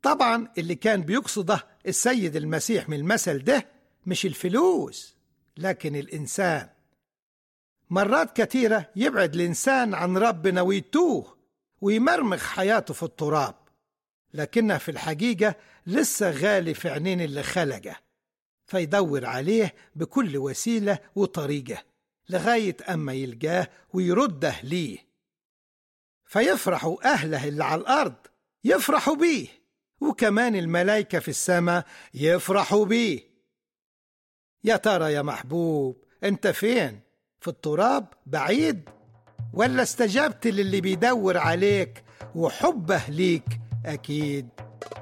طبعا اللي كان بيقصده السيد المسيح من المثل ده مش الفلوس لكن الإنسان مرات كثيرة يبعد الإنسان عن ربنا ويتوه ويمرمغ حياته في التراب لكنها في الحقيقة لسه غالي في عينين اللي خلقه فيدور عليه بكل وسيلة وطريقة لغاية أما يلقاه ويرده ليه فيفرحوا أهله اللي على الأرض يفرحوا بيه وكمان الملائكة في السماء يفرحوا بيه يا ترى يا محبوب انت فين في التراب بعيد ولا استجبت للي بيدور عليك وحبه ليك أكيد